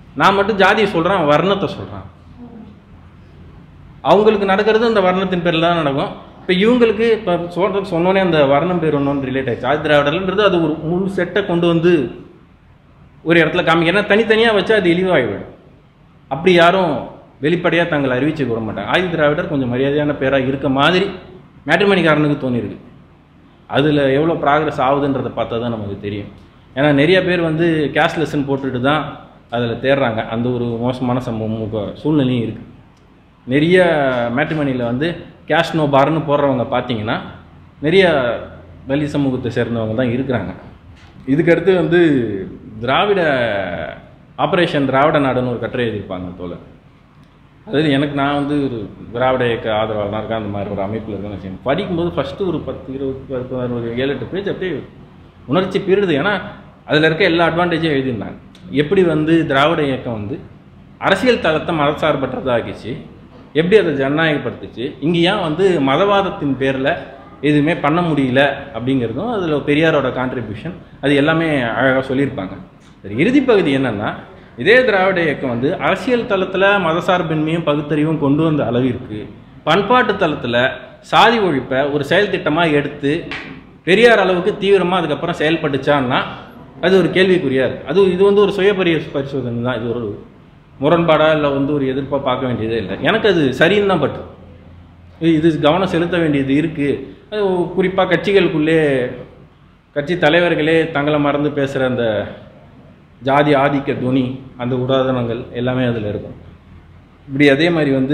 நான் மட்டும் ஜாதியை சொல்கிறேன் வர்ணத்தை சொல்கிறான் அவங்களுக்கு நடக்கிறது அந்த வர்ணத்தின் பேரில் தான் நடக்கும் இப்போ இவங்களுக்கு இப்போ சொல்கிறதுக்கு சொன்னோன்னே அந்த வர்ணம் பேர் ஒன்று ரிலேட் ஆயிடுச்சு ஆதி திராவிடர்ன்றது அது ஒரு முழு செட்டை கொண்டு வந்து ஒரு இடத்துல காமிக்க ஏன்னா தனித்தனியாக வச்சா அது இழிவாகிவிடும் அப்படி யாரும் வெளிப்படையாக தங்களை அறிவிச்சு கூற மாட்டாங்க ஆதி திராவிடர் கொஞ்சம் மரியாதையான பேராக இருக்க மாதிரி மேட்ரிமணிக்காரனுக்கு தோணியிருக்கு அதில் எவ்வளோ ப்ராக்ரஸ் ஆகுதுன்றதை பார்த்தா தான் நமக்கு தெரியும் ஏன்னா நிறைய பேர் வந்து கேஷ்லெஸ்ன்னு போட்டுட்டு தான் அதில் தேடுறாங்க அந்த ஒரு மோசமான சம்பவம் இப்போ சூழ்நிலையும் இருக்குது நிறைய மேட்ரிமணியில் வந்து கேஷ் நோ பார்னு போடுறவங்க பார்த்தீங்கன்னா நிறைய தலி சமூகத்தை சேர்ந்தவங்க தான் இருக்கிறாங்க இதுக்கடுத்து வந்து திராவிட ஆப்ரேஷன் திராவிட நாடுன்னு ஒரு கட்டுரை எழுதியிருப்பாங்க தோழர் அதாவது எனக்கு நான் வந்து ஒரு திராவிட இயக்க ஆதரவாளராக இருக்கேன் அந்த மாதிரி ஒரு அமைப்பில் இருக்கேன்னு வச்சுக்கோங்க படிக்கும்போது ஃபஸ்ட்டு ஒரு பத்து இருபது பத்து, ஒரு ஏழு எட்டு பேஜ் அப்படியே உணர்ச்சி பீருது ஏன்னா அதில் இருக்க எல்லா அட்வான்டேஜும் எழுதியிருந்தாங்க எப்படி வந்து திராவிட இயக்கம் வந்து அரசியல் தளத்தை மதசார்பற்றதாகிச்சு எப்படி அதை ஜனநாயகப்படுத்துச்சு இங்கே ஏன் வந்து மதவாதத்தின் பேரில் எதுவுமே பண்ண முடியல அப்படிங்கிறதும் அதில் பெரியாரோட கான்ட்ரிபியூஷன் அது எல்லாமே அழகாக சொல்லியிருப்பாங்க சரி இறுதி பகுதி என்னன்னா இதே திராவிட இயக்கம் வந்து அரசியல் தளத்தில் மதசார்பின்மையும் பகுத்தறிவும் கொண்டு வந்த அளவிற்கு பண்பாட்டு தளத்தில் சாதி ஒழிப்பை ஒரு செயல் திட்டமாக எடுத்து பெரியார் அளவுக்கு தீவிரமாக அதுக்கப்புறம் செயல்பட்டுச்சான்னா அது ஒரு கேள்விக்குறியா இருக்கு அது இது வந்து ஒரு சுய பரி பரிசோதனை தான் இது ஒரு முரண்பாடாக இல்லை வந்து ஒரு எதிர்ப்பாக பார்க்க வேண்டியதே இல்லை எனக்கு அது சரின்னு தான் பட்டு இது கவனம் செலுத்த வேண்டியது இருக்குது குறிப்பாக கட்சிகளுக்குள்ளே கட்சி தலைவர்களே தங்களை மறந்து பேசுகிற அந்த ஜாதி ஆதிக்க துணி அந்த உதாரணங்கள் எல்லாமே அதில் இருக்கும் இப்படி அதே மாதிரி வந்து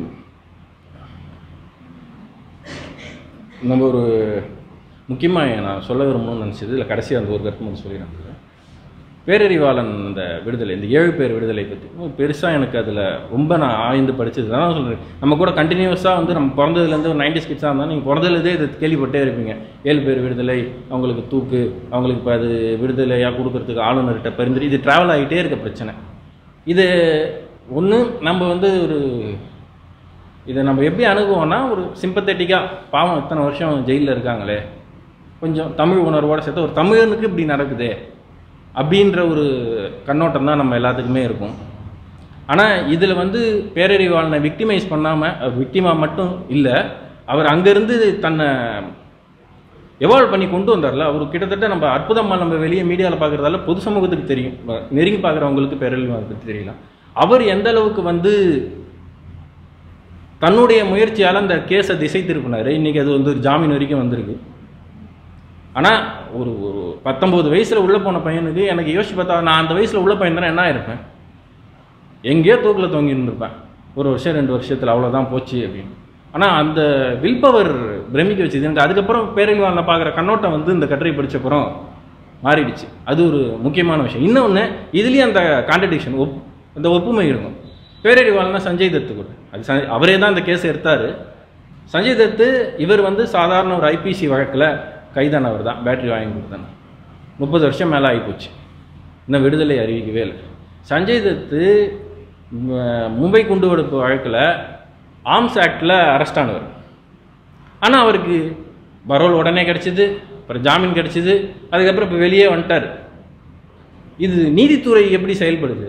நம்ம ஒரு முக்கியமாக நான் சொல்ல விரும்பணும்னு நினச்சது இல்லை கடைசியாக அந்த ஒரு கருத்து மட்டும் சொல்லிடுறேன் பேரறிவாளன் இந்த விடுதலை இந்த ஏழு பேர் விடுதலை பற்றி பெருசாக எனக்கு அதில் ரொம்ப நான் ஆய்ந்து படிச்சது தான் சொல்கிறேன் நம்ம கூட கண்டினியூஸாக வந்து நம்ம பிறந்ததுலேருந்து ஒரு நைன்டி ஸ்கிட்ஸாக இருந்தால் நீங்கள் பிறந்ததுலேருந்தே இதை கேள்விப்பட்டே இருப்பீங்க ஏழு பேர் விடுதலை அவங்களுக்கு தூக்கு அவங்களுக்கு இப்போ அது விடுதலையாக கொடுக்கறதுக்கு ஆளுநர்கிட்ட பரிந்துரை இது ட்ராவல் ஆகிட்டே இருக்க பிரச்சனை இது ஒன்று நம்ம வந்து ஒரு இதை நம்ம எப்படி அணுகுவோம்னா ஒரு சிம்பத்தட்டிக்காக பாவம் இத்தனை வருஷம் ஜெயிலில் இருக்காங்களே கொஞ்சம் தமிழ் உணர்வோடு சேர்த்து ஒரு தமிழனுக்கு இப்படி நடக்குதே அப்படின்ற ஒரு கண்ணோட்டம் தான் நம்ம எல்லாத்துக்குமே இருக்கும் ஆனால் இதில் வந்து பேரறிவாளனை விக்டிமைஸ் பண்ணாமல் விக்டிமாக மட்டும் இல்லை அவர் அங்கேருந்து தன்னை எவால்வ் பண்ணி கொண்டு வந்தார்ல அவர் கிட்டத்தட்ட நம்ம அற்புதமாக நம்ம வெளியே மீடியாவில் பார்க்குறதால பொது சமூகத்துக்கு தெரியும் ப- நெருங்கி பார்க்குறவங்களுக்கு பேரறிவாளனை பற்றி தெரியலாம் அவர் எந்த அளவுக்கு வந்து தன்னுடைய முயற்சியால் அந்த கேஸை திசை திருப்பினார் இன்றைக்கி அது வந்து ஒரு ஜாமீன் வரைக்கும் வந்திருக்கு ஆனால் ஒரு ஒரு பத்தொம்போது வயசில் உள்ளே போன பையனுக்கு எனக்கு யோசிச்சு பார்த்தா நான் அந்த வயசில் உள்ள பையன் தானே என்ன இருப்பேன் எங்கேயோ தூக்கில் தொங்கி இருந்திருப்பேன் ஒரு வருஷம் ரெண்டு வருஷத்தில் அவ்வளோதான் போச்சு அப்படின்னு ஆனால் அந்த வில் பவர் பிரமிக்க வச்சுது எனக்கு அதுக்கப்புறம் பேரழிவாளனை பார்க்குற கண்ணோட்டம் வந்து இந்த கட்டுரை படிச்சப்புறம் மாறிடுச்சு அது ஒரு முக்கியமான விஷயம் இன்னொன்று இதுலேயும் அந்த கான்ட்ரடிக்ஷன் ஒப் அந்த ஒப்புமை இருக்கும் பேரறிவாளனா சஞ்சய் தத்து கூட அது ச- அவரே தான் அந்த கேஸ் எடுத்தார் சஞ்சய் தத்து இவர் வந்து சாதாரண ஒரு ஐபிசி வழக்கில் கைதானவர் தான் பேட்டரி வாங்கி கொடுத்தாங்க முப்பது வருஷம் மேலே ஆகிப்போச்சு இன்னும் விடுதலை அறிவிக்கவே இல்லை சஞ்சய் தத்து ம- மும்பை குண்டுவெடுப்பு வழக்கில் ஆர்ம்ஸ் ஆக்டில் அரெஸ்ட் ஆனவர் ஆனால் அவருக்கு பரோல் உடனே கிடச்சிது அப்புறம் ஜாமீன் கிடச்சிது அதுக்கப்புறம் இப்போ வெளியே வந்துட்டார் இது நீதித்துறை எப்படி செயல்படுது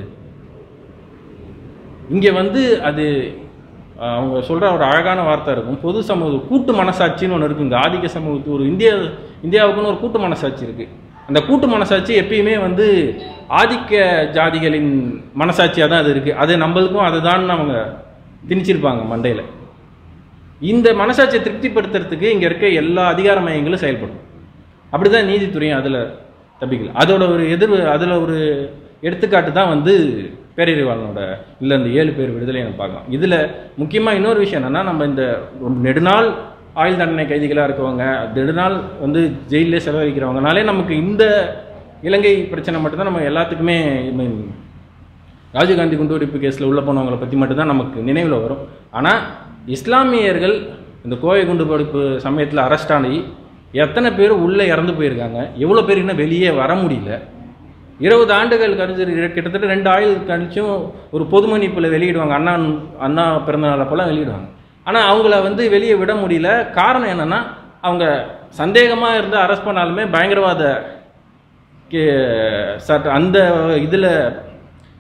இங்கே வந்து அது அஹ், அவங்க சொல்கிற ஒரு அழகான வார்த்தை இருக்கும் பொது சமூக கூட்டு மனசாட்சின்னு ஒன்று இருக்குங்க ஆதிக்க சமூகத்து ஒரு இந்தியா இந்தியாவுக்குன்னு ஒரு கூட்டு மனசாட்சி இருக்குது அந்த கூட்டு மனசாட்சி எப்பயுமே வந்து ஆதிக்க ஜாதிகளின் மனசாட்சியாக தான் அது இருக்குது அது நம்மளுக்கும் அதுதான் அவங்க திணிச்சிருப்பாங்க மண்டையில் இந்த மனசாட்சியை திருப்திப்படுத்துறதுக்கு இங்கே இருக்க எல்லா அதிகார மையங்களும் செயல்படும் அப்படிதான் நீதித்துறையும் அதில் தப்பிக்கல அதோட ஒரு எதிர் அதில் ஒரு எடுத்துக்காட்டு தான் வந்து பேரறிவாளனோட இல்லை இந்த ஏழு பேர் விடுதலை நம்ம பார்க்கலாம் இதில் முக்கியமாக இன்னொரு விஷயம் என்னென்னா நம்ம இந்த ரொம்ப நெடுநாள் ஆயுள் தண்டனை கைதிகளாக இருக்கவங்க நெடுநாள் வந்து ஜெயிலே செலவழிக்கிறவங்கனாலே நமக்கு இந்த இலங்கை பிரச்சனை மட்டும்தான் நம்ம எல்லாத்துக்குமே I mean, ராஜீவ்காந்தி குண்டுவெடிப்பு கேஸில் உள்ள போனவங்களை பற்றி மட்டும்தான் நமக்கு நினைவில் வரும் ஆனால் இஸ்லாமியர்கள் இந்த கோவை குண்டுவெடிப்பு சமயத்தில் அரெஸ்ட் ஆனி எத்தனை பேர் உள்ளே இறந்து போயிருக்காங்க எவ்வளோ பேர் இன்னும் வெளியே வர முடியல இருபது ஆண்டுகள் கழிச்சு கிட்டத்தட்ட ரெண்டு ஆயுள் கழிச்சும் ஒரு பொது மன்னிப்பில் வெளியிடுவாங்க அண்ணா அண்ணா பிறந்தநாள் அப்போல்லாம் வெளியிடுவாங்க ஆனால் அவங்கள வந்து வெளியே விட முடியல காரணம் என்னென்னா அவங்க சந்தேகமாக இருந்து அரெஸ்ட் பண்ணாலுமே பயங்கரவாத கே- சட்ட அந்த இதில்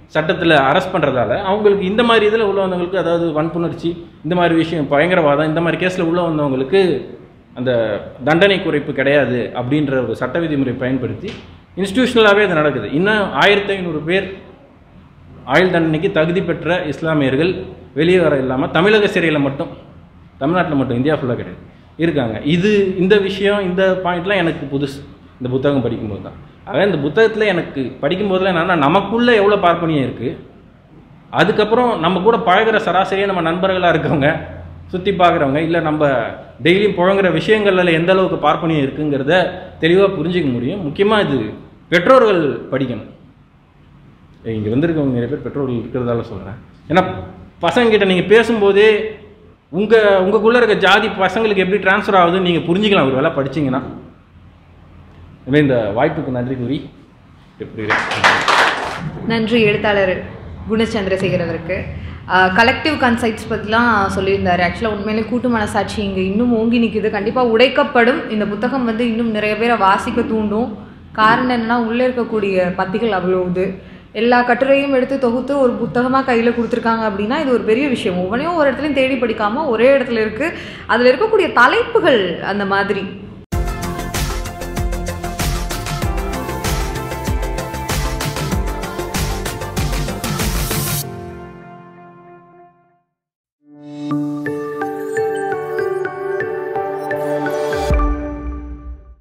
சட்டத்தில் அரெஸ்ட் பண்ணுறதால அவங்களுக்கு இந்த மாதிரி இதில் உள்ள வந்தவங்களுக்கு அதாவது வன்புணர்ச்சி இந்த மாதிரி விஷயம் பயங்கரவாதம் இந்த மாதிரி கேஸில் உள்ள வந்தவங்களுக்கு அந்த தண்டனை குறைப்பு கிடையாது அப்படின்ற ஒரு சட்ட விதிமுறை பயன்படுத்தி இன்ஸ்டிடியூஷனலாகவே அது நடக்குது இன்னும் ஆயிரத்தி ஐநூறு பேர் ஆயுள் தண்டனைக்கு தகுதி பெற்ற இஸ்லாமியர்கள் வெளியே வர இல்லாமல் தமிழக சிறையில் மட்டும் தமிழ்நாட்டில் மட்டும் இந்தியா ஃபுல்லாக கிடையாது இருக்காங்க இது இந்த விஷயம் இந்த பாயிண்ட்லாம் எனக்கு புதுசு இந்த புத்தகம் படிக்கும்போது தான் ஆக இந்த புத்தகத்தில் எனக்கு படிக்கும்போதுலாம் என்னன்னா நமக்குள்ளே எவ்வளோ பார்ப்பனியம் இருக்குது அதுக்கப்புறம் நம்ம கூட பழகுற சராசரியாக நம்ம நண்பர்களாக இருக்கவங்க சுற்றி பார்க்குறவங்க இல்லை நம்ம டெய்லியும் புழங்குற விஷயங்கள்ல எந்த அளவுக்கு பார்ப்பனியம் இருக்குங்கிறத தெளிவாக புரிஞ்சிக்க முடியும் முக்கியமாக இது பெற்றோர்கள் படிக்கணும் இங்கே வந்திருக்கவங்க நிறைய பேர் பெற்றோர்கள் இருக்கிறதால சொல்கிறேன் ஏன்னா பசங்கக்கிட்ட நீங்கள் பேசும்போதே உங்கள் உங்களுக்குள்ளே இருக்க ஜாதி பசங்களுக்கு எப்படி ட்ரான்ஸ்ஃபர் ஆகுதுன்னு நீங்கள் புரிஞ்சிக்கலாம் ஒரு வேளை படிச்சீங்கன்னா எனவே இந்த வாய்ப்புக்கு நன்றி கூறி எப்படி நன்றி எழுத்தாளர் குணச்சந்திரசேகர் அவருக்கு கலெக்டிவ் கன்சைட்ஸ் பற்றிலாம் சொல்லியிருந்தார் ஆக்சுவலாக உண்மையிலே கூட்டு மனசாட்சி இங்கே இன்னும் ஓங்கி நிற்குது கண்டிப்பாக உடைக்கப்படும் இந்த புத்தகம் வந்து இன்னும் நிறைய பேரை வாசிக்க தூண்டும் காரணம் என்னன்னா உள்ளே இருக்கக்கூடிய பத்திகள் அவ்வளோ இது எல்லா கட்டுரையும் எடுத்து தொகுத்து ஒரு புத்தகமாக கையில் கொடுத்துருக்காங்க அப்படின்னா இது ஒரு பெரிய விஷயம் ஒவ்வொன்றையும் ஒரு இடத்துலையும் தேடி படிக்காமல் ஒரே இடத்துல இருக்குது அதில் இருக்கக்கூடிய தலைப்புகள் அந்த மாதிரி